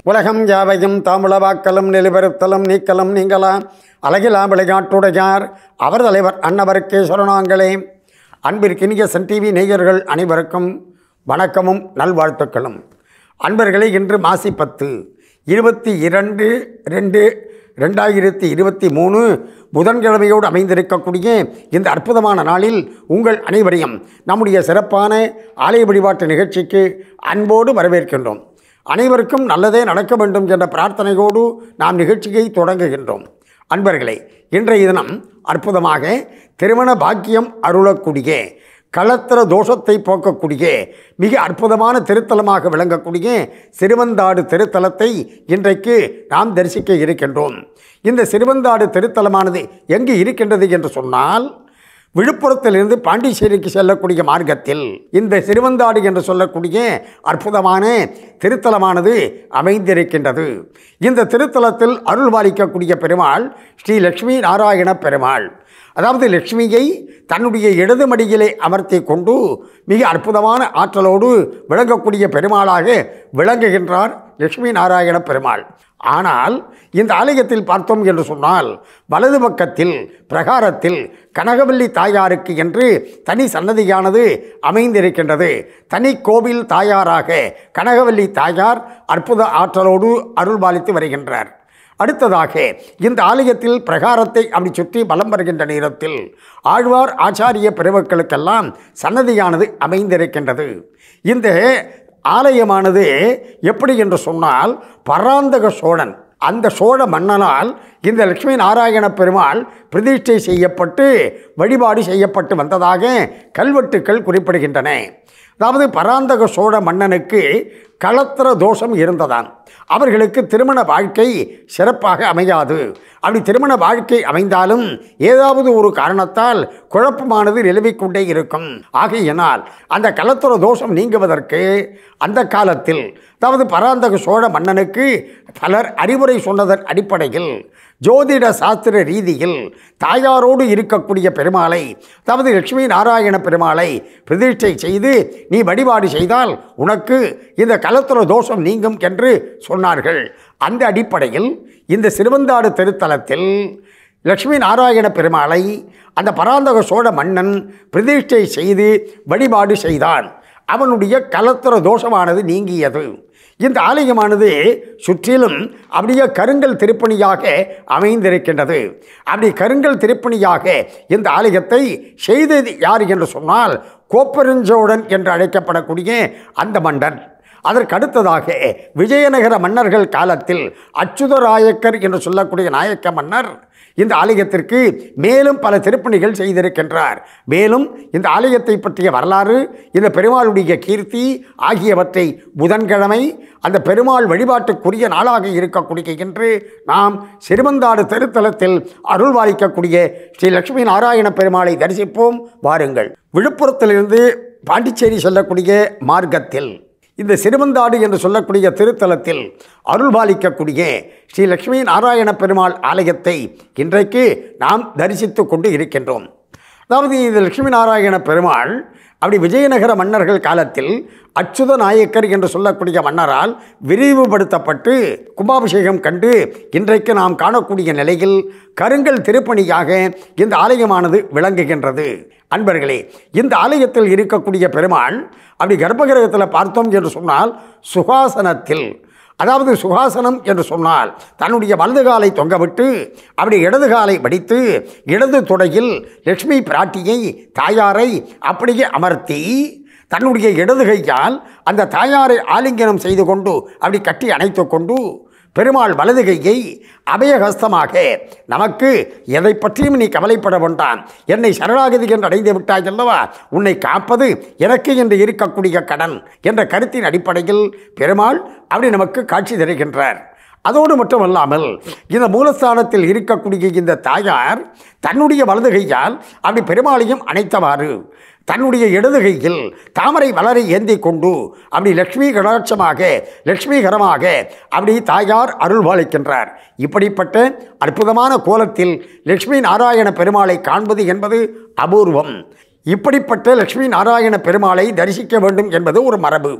உலகம் யாவையும் தாமுளவாக்கலும் நெலிபெருத்தலும் நீக்கலும் நீங்களாம் அழகிலா விளையாட்டுடையார் அவர் தலைவர் அன்னவருக்கே சொரணாங்களே அன்பிற்கினிய சன் டிவி நேயர்கள் அனைவருக்கும் வணக்கமும் நல்வாழ்த்துக்களும் அன்பர்களே இன்று மாசி பத்து இருபத்தி இரண்டு ரெண்டு ரெண்டாயிரத்தி இருபத்தி மூணு புதன்கிழமையோடு அமைந்திருக்கக்கூடிய இந்த அற்புதமான நாளில் உங்கள் அனைவரையும் நம்முடைய சிறப்பான ஆலய வழிபாட்டு நிகழ்ச்சிக்கு அன்போடு வரவேற்கின்றோம் அனைவருக்கும் நல்லதே நடக்க வேண்டும் என்ற பிரார்த்தனையோடு நாம் நிகழ்ச்சியை தொடங்குகின்றோம் அன்பர்களே இன்றைய தினம் அற்புதமாக திருமண பாக்கியம் அருளக்கூடிய களத்திர தோஷத்தை போக்கக்கூடிய மிக அற்புதமான திருத்தலமாக விளங்கக்கூடிய சிறுவந்தாடு திருத்தலத்தை இன்றைக்கு நாம் தரிசிக்க இருக்கின்றோம் இந்த சிறுவந்தாடு திருத்தலமானது எங்கு இருக்கின்றது என்று சொன்னால் விழுப்புரத்திலிருந்து பாண்டிச்சேரிக்கு செல்லக்கூடிய மார்க்கத்தில் இந்த சிறுவந்தாடு என்று சொல்லக்கூடிய அற்புதமான திருத்தலமானது அமைந்திருக்கின்றது இந்த திருத்தலத்தில் அருள் பாலிக்கக்கூடிய பெருமாள் ஸ்ரீ லக்ஷ்மி நாராயண பெருமாள் அதாவது லக்ஷ்மியை தன்னுடைய இடது மடியிலே அமர்த்தி கொண்டு மிக அற்புதமான ஆற்றலோடு விளங்கக்கூடிய பெருமாளாக விளங்குகின்றார் லட்சுமி நாராயண பெருமாள் ஆனால் இந்த ஆலயத்தில் பார்த்தோம் என்று சொன்னால் வலது பக்கத்தில் பிரகாரத்தில் கனகவல்லி தாயாருக்கு என்று தனி சன்னதியானது அமைந்திருக்கின்றது தனி கோவில் தாயாராக கனகவல்லி தாயார் அற்புத ஆற்றலோடு அருள்பாலித்து வருகின்றார் அடுத்ததாக இந்த ஆலயத்தில் பிரகாரத்தை அப்படி சுற்றி பலம் வருகின்ற நேரத்தில் ஆழ்வார் ஆச்சாரிய பெருமக்களுக்கெல்லாம் சன்னதியானது அமைந்திருக்கின்றது இந்த ஆலயமானது எப்படி என்று சொன்னால் பராந்தக சோழன் அந்த சோழ மன்னனால் இந்த லட்சுமி நாராயண பெருமாள் பிரதிஷ்டை செய்யப்பட்டு வழிபாடு செய்யப்பட்டு வந்ததாக கல்வெட்டுக்கள் குறிப்பிடுகின்றன அதாவது பராந்தக சோழ மன்னனுக்கு களத்திர தோஷம் இருந்ததாம் அவர்களுக்கு திருமண வாழ்க்கை சிறப்பாக அமையாது அப்படி திருமண வாழ்க்கை அமைந்தாலும் ஏதாவது ஒரு காரணத்தால் குழப்பமானது நிலவிக்கொண்டே இருக்கும் ஆகையினால் அந்த களத்திர தோஷம் நீங்குவதற்கு அந்த காலத்தில் அதாவது பராந்தக சோழ மன்னனுக்கு பலர் அறிவுரை சொன்னதன் அடிப்படையில் ஜோதிட சாஸ்திர ரீதியில் தாயாரோடு இருக்கக்கூடிய பெருமாளை அதாவது லட்சுமி நாராயண பெருமாளை பிரதிஷ்டை செய்து நீ வழிபாடு செய்தால் உனக்கு இந்த கலத்துர தோஷம் நீங்கும் என்று சொன்னார்கள் அந்த அடிப்படையில் இந்த சிறுவந்தாடு திருத்தலத்தில் லட்சுமி நாராயண பெருமாளை அந்த பராந்தக சோழ மன்னன் பிரதிஷ்டை செய்து வழிபாடு செய்தான் அவனுடைய கலத்திர தோஷமானது நீங்கியது இந்த ஆலயமானது சுற்றிலும் அப்படியே கருங்கல் திருப்பணியாக அமைந்திருக்கின்றது அப்படி கருங்கல் திருப்பணியாக இந்த ஆலயத்தை செய்தது யார் என்று சொன்னால் கோப்பெருஞ்சோழன் என்று அழைக்கப்படக்கூடிய அந்த மன்னன் அதற்கு அடுத்ததாக விஜயநகர மன்னர்கள் காலத்தில் அச்சுதராயக்கர் என்று சொல்லக்கூடிய நாயக்க மன்னர் இந்த ஆலயத்திற்கு மேலும் பல திருப்பணிகள் செய்திருக்கின்றார் மேலும் இந்த ஆலயத்தை பற்றிய வரலாறு இந்த பெருமாளுடைய கீர்த்தி ஆகியவற்றை புதன்கிழமை அந்த பெருமாள் வழிபாட்டுக்குரிய நாளாக இருக்கக்கூடிய என்று நாம் சிறுவந்தாடு திருத்தலத்தில் அருள்வாளிக்கக்கூடிய ஸ்ரீ லட்சுமி நாராயண பெருமாளை தரிசிப்போம் வாருங்கள் விழுப்புரத்திலிருந்து பாண்டிச்சேரி செல்லக்கூடிய மார்க்கத்தில் இந்த சிறுவந்தாடு என்று சொல்லக்கூடிய திருத்தலத்தில் அருள்பாலிக்கக்கூடிய ஸ்ரீ லட்சுமி நாராயண பெருமாள் ஆலயத்தை இன்றைக்கு நாம் தரிசித்து கொண்டு இருக்கின்றோம் அதாவது இந்த லட்சுமி நாராயண பெருமாள் அப்படி விஜயநகர மன்னர்கள் காலத்தில் அச்சுத நாயக்கர் என்று சொல்லக்கூடிய மன்னரால் விரிவுபடுத்தப்பட்டு கும்பாபிஷேகம் கண்டு இன்றைக்கு நாம் காணக்கூடிய நிலையில் கருங்கல் திருப்பணியாக இந்த ஆலயமானது விளங்குகின்றது அன்பர்களே இந்த ஆலயத்தில் இருக்கக்கூடிய பெருமாள் அப்படி கர்ப்பகிரகத்தில் பார்த்தோம் என்று சொன்னால் சுகாசனத்தில் அதாவது சுகாசனம் என்று சொன்னால் தன்னுடைய வலது காலை தொங்கவிட்டு அப்படி இடது காலை வடித்து இடது துடையில் லட்சுமி பிராட்டியை தாயாரை அப்படியே அமர்த்தி தன்னுடைய இடது கையால் அந்த தாயாரை ஆலிங்கனம் செய்து கொண்டு அப்படி கட்டி அணைத்து கொண்டு பெருமாள் வலது கையை அபயஹஸ்தமாக நமக்கு எதை பற்றியும் நீ கவலைப்பட வேண்டாம் என்னை சரணாகதி என்று அடைந்து விட்டாய் அல்லவா உன்னை காப்பது எனக்கு என்று இருக்கக்கூடிய கடன் என்ற கருத்தின் அடிப்படையில் பெருமாள் அப்படி நமக்கு காட்சி தருகின்றார் அதோடு மட்டுமல்லாமல் இந்த மூலஸ்தானத்தில் இருக்கக்கூடிய இந்த தாயார் தன்னுடைய வலது கையால் அப்படி பெருமாளையும் அணைத்தவாறு தன்னுடைய இடது கையில் தாமரை மலரை ஏந்தி கொண்டு அப்படி லக்ஷ்மி கடாட்சமாக லக்ஷ்மிகரமாக அப்படி தாயார் அருள் பாலிக்கின்றார் இப்படிப்பட்ட அற்புதமான கோலத்தில் லக்ஷ்மி நாராயண பெருமாளை காண்பது என்பது அபூர்வம் இப்படிப்பட்ட லக்ஷ்மி நாராயண பெருமாளை தரிசிக்க வேண்டும் என்பது ஒரு மரபு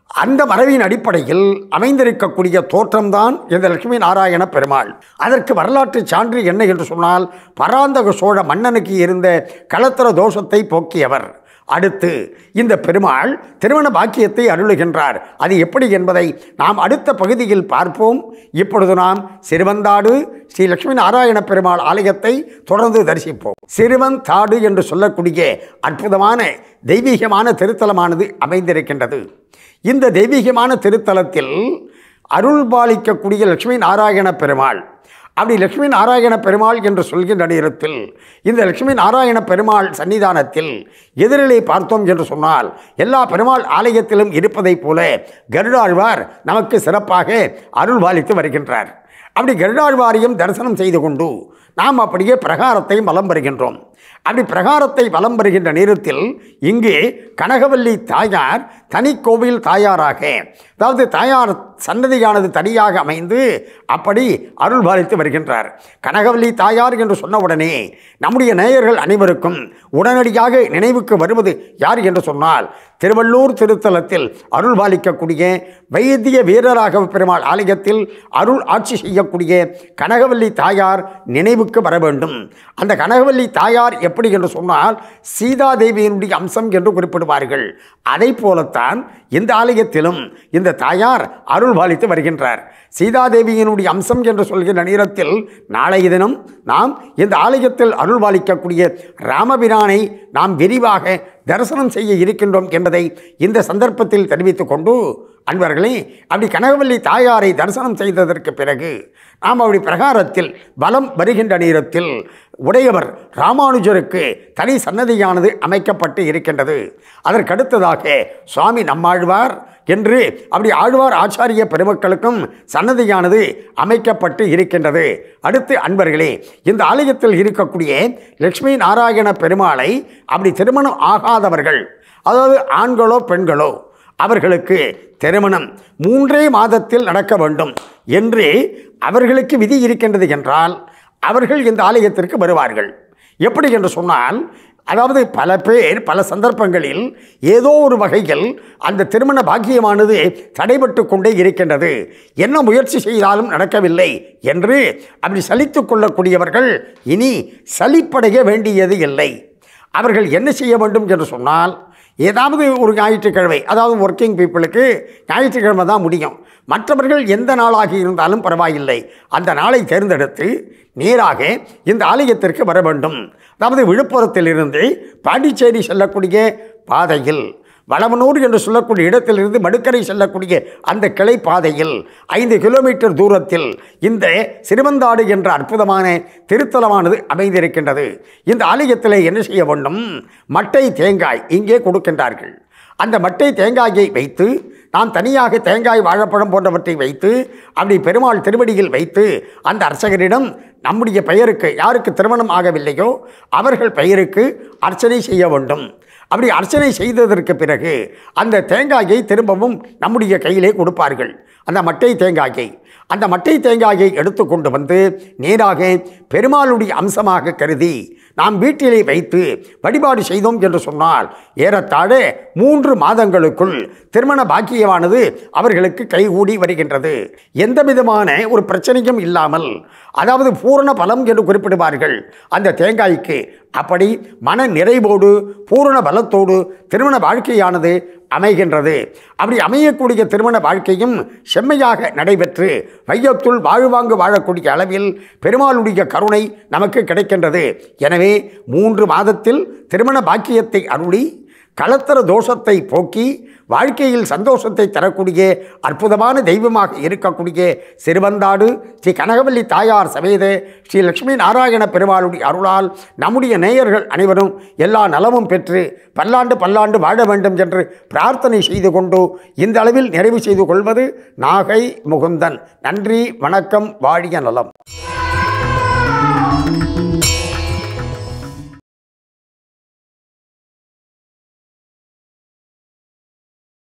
அந்த மரபின் அடிப்படையில் அமைந்திருக்கக்கூடிய தோற்றம்தான் இந்த லட்சுமி நாராயண பெருமாள் அதற்கு வரலாற்று சான்று என்ன என்று சொன்னால் பராந்தக சோழ மன்னனுக்கு இருந்த களத்திர தோஷத்தை போக்கியவர் அடுத்து இந்த பெருமாள் திருமண பாக்கியத்தை அருளுகின்றார் அது எப்படி என்பதை நாம் அடுத்த பகுதியில் பார்ப்போம் இப்பொழுது நாம் சிறுவந்தாடு ஸ்ரீ லட்சுமி நாராயண பெருமாள் ஆலயத்தை தொடர்ந்து தரிசிப்போம் சிறுவந்தாடு என்று சொல்லக்கூடிய அற்புதமான தெய்வீகமான திருத்தலமானது அமைந்திருக்கின்றது இந்த தெய்வீகமான திருத்தலத்தில் அருள் பாலிக்கக்கூடிய லட்சுமி நாராயண பெருமாள் அப்படி லட்சுமி நாராயண பெருமாள் என்று சொல்கின்ற நேரத்தில் இந்த லட்சுமி நாராயண பெருமாள் சன்னிதானத்தில் எதிரிலே பார்த்தோம் என்று சொன்னால் எல்லா பெருமாள் ஆலயத்திலும் இருப்பதைப் போல கருடாழ்வார் நமக்கு சிறப்பாக அருள் பாலித்து வருகின்றார் அப்படி கருடாழ்வாரையும் தரிசனம் செய்து கொண்டு நாம் அப்படியே பிரகாரத்தை வலம் வருகின்றோம் அப்படி பிரகாரத்தை வலம் வருகின்ற நேரத்தில் இங்கே கனகவல்லி தாயார் தனி கோவில் தாயாராக அதாவது தாயார் சன்னதியானது தனியாக அமைந்து அப்படி அருள் பாலித்து வருகின்றார் கனகவல்லி தாயார் என்று சொன்ன உடனே நம்முடைய நேயர்கள் அனைவருக்கும் உடனடியாக நினைவுக்கு வருவது யார் என்று சொன்னால் திருவள்ளூர் திருத்தலத்தில் அருள் பாலிக்கக்கூடிய வைத்திய வீரராகவ பெருமாள் ஆலயத்தில் அருள் ஆட்சி செய்யக்கூடிய கனகவல்லி தாயார் நினைவுக்கு வர வேண்டும் அந்த கனகவல்லி தாயார் எப்படி என்று சொன்னால் சீதாதேவியினுடைய அம்சம் என்று குறிப்பிடுவார்கள் அதை போலத்தான் இந்த ஆலயத்திலும் இந்த தாயார் அருள் பாலித்து வருகின்றார் சீதாதேவியினுடைய அம்சம் என்று சொல்கின்ற நேரத்தில் நாளைய தினம் நாம் இந்த ஆலயத்தில் அருள் பாலிக்கக்கூடிய ராமபிரானை நாம் விரிவாக தரிசனம் செய்ய இருக்கின்றோம் என்பதை இந்த சந்தர்ப்பத்தில் தெரிவித்துக் கொண்டு அன்பர்களே அப்படி கனகவல்லி தாயாரை தரிசனம் செய்ததற்கு பிறகு நாம் அப்படி பிரகாரத்தில் பலம் வருகின்ற நேரத்தில் உடையவர் ராமானுஜருக்கு தனி சன்னதியானது அமைக்கப்பட்டு இருக்கின்றது அதற்கடுத்ததாக சுவாமி நம்மாழ்வார் என்று அப்படி ஆழ்வார் ஆச்சாரிய பெருமக்களுக்கும் சன்னதியானது அமைக்கப்பட்டு இருக்கின்றது அடுத்து அன்பர்களே இந்த ஆலயத்தில் இருக்கக்கூடிய லட்சுமி நாராயண பெருமாளை அப்படி திருமணம் ஆகாதவர்கள் அதாவது ஆண்களோ பெண்களோ அவர்களுக்கு திருமணம் மூன்றே மாதத்தில் நடக்க வேண்டும் என்று அவர்களுக்கு விதி இருக்கின்றது என்றால் அவர்கள் இந்த ஆலயத்திற்கு வருவார்கள் எப்படி என்று சொன்னால் அதாவது பல பேர் பல சந்தர்ப்பங்களில் ஏதோ ஒரு வகையில் அந்த திருமண பாக்கியமானது தடைபட்டு கொண்டே இருக்கின்றது என்ன முயற்சி செய்தாலும் நடக்கவில்லை என்று அப்படி சலித்து கொள்ளக்கூடியவர்கள் இனி சலிப்படைய வேண்டியது இல்லை அவர்கள் என்ன செய்ய வேண்டும் என்று சொன்னால் ஏதாவது ஒரு ஞாயிற்றுக்கிழமை அதாவது ஒர்க்கிங் பீப்புளுக்கு ஞாயிற்றுக்கிழமை தான் முடியும் மற்றவர்கள் எந்த நாளாக இருந்தாலும் பரவாயில்லை அந்த நாளை தேர்ந்தெடுத்து நேராக இந்த ஆலயத்திற்கு வர வேண்டும் அதாவது விழுப்புரத்திலிருந்து பாண்டிச்சேரி செல்லக்கூடிய பாதையில் வளவனூர் என்று சொல்லக்கூடிய இடத்திலிருந்து மடுக்கரை செல்லக்கூடிய அந்த கிளை பாதையில் ஐந்து கிலோமீட்டர் தூரத்தில் இந்த சிறுவந்தாடு என்ற அற்புதமான திருத்தலமானது அமைந்திருக்கின்றது இந்த ஆலயத்தில் என்ன செய்ய வேண்டும் மட்டை தேங்காய் இங்கே கொடுக்கின்றார்கள் அந்த மட்டை தேங்காயை வைத்து நாம் தனியாக தேங்காய் வாழைப்பழம் போன்றவற்றை வைத்து அப்படி பெருமாள் திருவடியில் வைத்து அந்த அர்ச்சகரிடம் நம்முடைய பெயருக்கு யாருக்கு திருமணம் ஆகவில்லையோ அவர்கள் பெயருக்கு அர்ச்சனை செய்ய வேண்டும் அப்படி அர்ச்சனை செய்ததற்கு பிறகு அந்த தேங்காயை திரும்பவும் நம்முடைய கையிலே கொடுப்பார்கள் அந்த மட்டை தேங்காயை அந்த மட்டை தேங்காயை எடுத்து கொண்டு வந்து நேராக பெருமாளுடைய அம்சமாக கருதி நாம் வீட்டிலே வைத்து வழிபாடு செய்தோம் என்று சொன்னால் ஏறத்தாழ மூன்று மாதங்களுக்குள் திருமண பாக்கியமானது அவர்களுக்கு கைகூடி வருகின்றது எந்த விதமான ஒரு பிரச்சனையும் இல்லாமல் அதாவது பூரண பலம் என்று குறிப்பிடுவார்கள் அந்த தேங்காய்க்கு அப்படி மன நிறைவோடு பூரண பலத்தோடு திருமண வாழ்க்கையானது அமைகின்றது அப்படி அமையக்கூடிய திருமண வாழ்க்கையும் செம்மையாக நடைபெற்று வையத்துள் வாழ்வாங்கு வாழக்கூடிய அளவில் பெருமாளுடைய கருணை நமக்கு கிடைக்கின்றது எனவே மூன்று மாதத்தில் திருமண பாக்கியத்தை அருளி களத்திர தோஷத்தை போக்கி வாழ்க்கையில் சந்தோஷத்தை தரக்கூடிய அற்புதமான தெய்வமாக இருக்கக்கூடிய சிறுவந்தாடு ஸ்ரீ கனகவல்லி தாயார் சமேத ஸ்ரீ லட்சுமி நாராயண பெருமாளுடைய அருளால் நம்முடைய நேயர்கள் அனைவரும் எல்லா நலமும் பெற்று பல்லாண்டு பல்லாண்டு வாழ வேண்டும் என்று பிரார்த்தனை செய்து கொண்டு இந்த அளவில் நிறைவு செய்து கொள்வது நாகை முகுந்தன் நன்றி வணக்கம் வாழிய நலம்